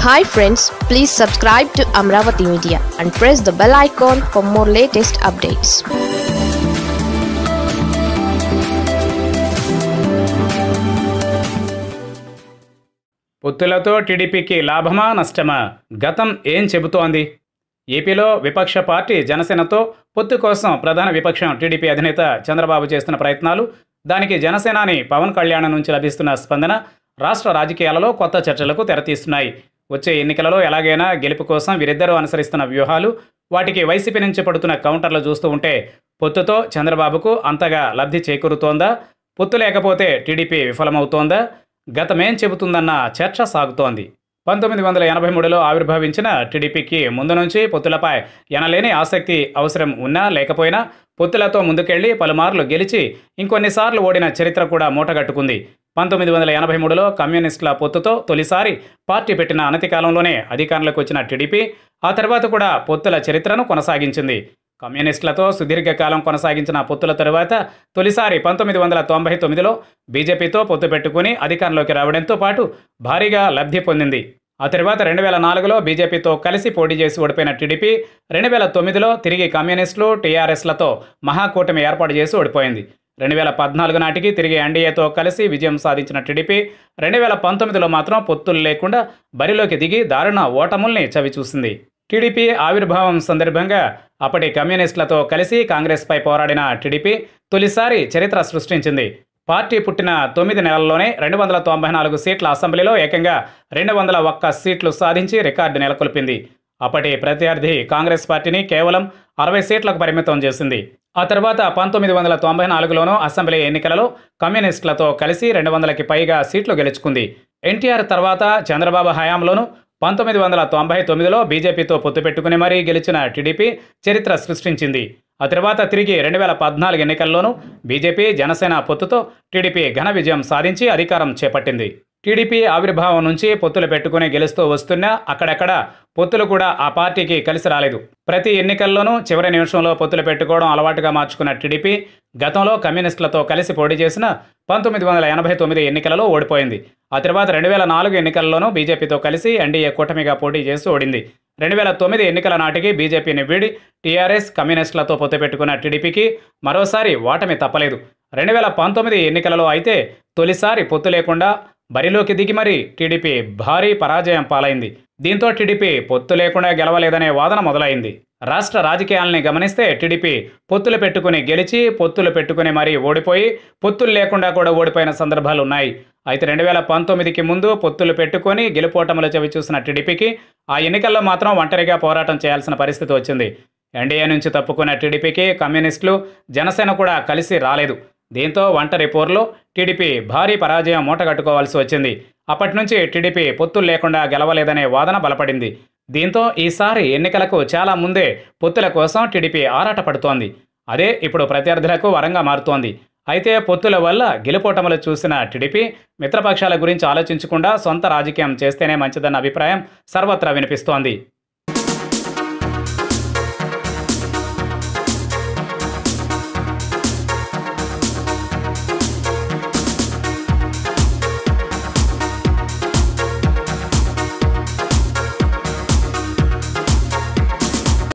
hi friends please subscribe to Amaravati media and press the bell icon for more latest updates పొత్తులతో టీడీపీకి లాభమా నష్టమా గతం ఏం చెబుతోంది ఏపీలో విపక్ష పార్టీ జనసేనతో పొత్తు కోసం ప్రధాన విపక్షం టీడీపీ అధినేత చంద్రబాబు చేస్తున్న ప్రయత్నాలు దానికి జనసేనాని పవన్ కళ్యాణ్ నుంచి లభిస్తున్న స్పందన రాష్ట్ర రాజకీయాలలో కొత్త చర్చలకు తెరతీస్తున్నాయి వచ్చే ఎన్నికలలో ఎలాగైనా గెలుపు కోసం వీరిద్దరూ అనుసరిస్తున్న వ్యూహాలు వాటికి వైసీపీ నుంచి పడుతున్న కౌంటర్లు చూస్తూ ఉంటే పొత్తుతో చంద్రబాబుకు అంతగా లబ్ధి చేకూరుతోందా పొత్తు లేకపోతే టీడీపీ విఫలమవుతోందా గతమేం చెబుతుందన్న చర్చ సాగుతోంది పంతొమ్మిది వందల ఎనభై మూడులో ఆవిర్భవించిన టీడీపీకి ముందు నుంచి పొత్తులపై ఎనలేని ఆసక్తి అవసరం ఉన్నా లేకపోయినా పొత్తులతో ముందుకెళ్లి పలుమార్లు గెలిచి ఇంకొన్నిసార్లు ఓడిన చరిత్ర కూడా మూటగట్టుకుంది పంతొమ్మిది వందల ఎనభై మూడులో కమ్యూనిస్టుల పొత్తుతో తొలిసారి పార్టీ పెట్టిన అనతి కాలంలోనే అధికారంలోకి వచ్చిన టీడీపీ ఆ తర్వాత కూడా పొత్తుల చరిత్రను కొనసాగించింది కమ్యూనిస్టులతో సుదీర్ఘకాలం కొనసాగించిన పొత్తుల తరువాత తొలిసారి పంతొమ్మిది వందల తొంభై తొమ్మిదిలో బీజేపీతో పొత్తు పెట్టుకుని అధికారంలోకి రావడంతో పాటు భారీగా లబ్ధి పొందింది ఆ తర్వాత రెండు వేల నాలుగులో బీజేపీతో కలిసి పోటీ చేసి ఓడిపోయిన టీడీపీ రెండు వేల తొమ్మిదిలో తిరిగి కమ్యూనిస్టులు టీఆర్ఎస్లతో మహాకూటమి ఏర్పాటు చేసి ఓడిపోయింది రెండు వేల పద్నాలుగు నాటికి తిరిగి ఎన్డీఏతో కలిసి విజయం సాధించిన టీడీపీ రెండు వేల పంతొమ్మిదిలో మాత్రం పొత్తులు లేకుండా బరిలోకి దిగి దారుణ ఓటముల్ని చవిచూసింది టీడీపీ ఆవిర్భావం సందర్భంగా అప్పటి కమ్యూనిస్టులతో కలిసి కాంగ్రెస్పై పోరాడిన టీడీపీ తొలిసారి చరిత్ర సృష్టించింది పార్టీ పుట్టిన తొమ్మిది నెలల్లోనే రెండు వందల తొంభై నాలుగు సీట్ల అసెంబ్లీలో ఏకంగా రెండు వందల ఒక్క సీట్లు సాధించి రికార్డు నెలకొల్పింది అప్పటి ప్రత్యర్థి కాంగ్రెస్ పార్టీని కేవలం అరవై సీట్లకు పరిమితం చేసింది ఆ తర్వాత పంతొమ్మిది వందల తొంభై నాలుగులోనూ అసెంబ్లీ ఎన్నికలలో కమ్యూనిస్టులతో కలిసి రెండు వందలకి పైగా సీట్లు గెలుచుకుంది ఎన్టీఆర్ తర్వాత చంద్రబాబు హయాంలోనూ పంతొమ్మిది వందల తొంభై తొమ్మిదిలో బీజేపీతో పొత్తు పెట్టుకుని మరీ గెలిచిన టీడీపీ చరిత్ర సృష్టించింది ఆ తర్వాత తిరిగి రెండు వేల పద్నాలుగు ఎన్నికల్లోనూ బీజేపీ జనసేన పొత్తుతో టీడీపీ ఘన విజయం సాధించి అధికారం చేపట్టింది టీడీపీ ఆవిర్భావం నుంచి పొత్తులు పెట్టుకుని గెలుస్తూ వస్తున్నా అక్కడక్కడ పొత్తులు కూడా ఆ పార్టీకి కలిసి రాలేదు ప్రతి ఎన్నికల్లోనూ చివరి నిమిషంలో పొత్తులు పెట్టుకోవడం అలవాటుగా మార్చుకున్న టీడీపీ గతంలో కమ్యూనిస్టులతో కలిసి పోటీ చేసిన పంతొమ్మిది వందల ఎనభై తొమ్మిది ఎన్నికలలో ఓడిపోయింది ఆ తర్వాత రెండు వేల నాలుగు ఎన్నికల్లోనూ బీజేపీతో కలిసి ఎన్డీఏ కూటమిగా పోటీ చేసి ఓడింది రెండు వేల తొమ్మిది ఎన్నికల నాటికి బీజేపీని వీడి టీఆర్ఎస్ కమ్యూనిస్టులతో పొత్తు పెట్టుకున్న టీడీపీకి మరోసారి ఓటమి తప్పలేదు రెండు వేల పంతొమ్మిది ఎన్నికలలో అయితే తొలిసారి పొత్తు లేకుండా బరిలోకి దిగి మరీ టీడీపీ భారీ పరాజయం పాలైంది దీంతో టీడీపీ పొత్తు లేకుండా గెలవలేదనే వాదన మొదలైంది రాష్ట్ర రాజకీయాలని గమనిస్తే టీడీపీ పొత్తులు పెట్టుకుని గెలిచి పొత్తులు పెట్టుకుని మరీ ఓడిపోయి పొత్తులు లేకుండా కూడా ఓడిపోయిన సందర్భాలు ఉన్నాయి అయితే రెండు వేల పంతొమ్మిదికి ముందు పొత్తులు పెట్టుకొని గెలుపోటములు చవి చూసిన టీడీపీకి ఆ ఎన్నికల్లో మాత్రం ఒంటరిగా పోరాటం చేయాల్సిన పరిస్థితి వచ్చింది ఎన్డీఏ నుంచి తప్పుకున్న టీడీపీకి కమ్యూనిస్టులు జనసేన కూడా కలిసి రాలేదు దీంతో ఒంటరి పోరులో టీడీపీ భారీ పరాజయం మూటగట్టుకోవాల్సి వచ్చింది అప్పటి నుంచి టీడీపీ పొత్తులు లేకుండా గెలవలేదనే వాదన బలపడింది దీంతో ఈసారి ఎన్నికలకు చాలా ముందే పొత్తుల కోసం టీడీపీ ఆరాటపడుతోంది అదే ఇప్పుడు ప్రత్యర్థులకు వరంగా మారుతోంది అయితే పొత్తుల వల్ల గెలుపోటములు చూసిన టీడీపీ మిత్రపక్షాల గురించి ఆలోచించకుండా సొంత రాజకీయం చేస్తేనే మంచిదన్న అభిప్రాయం సర్వత్రా వినిపిస్తోంది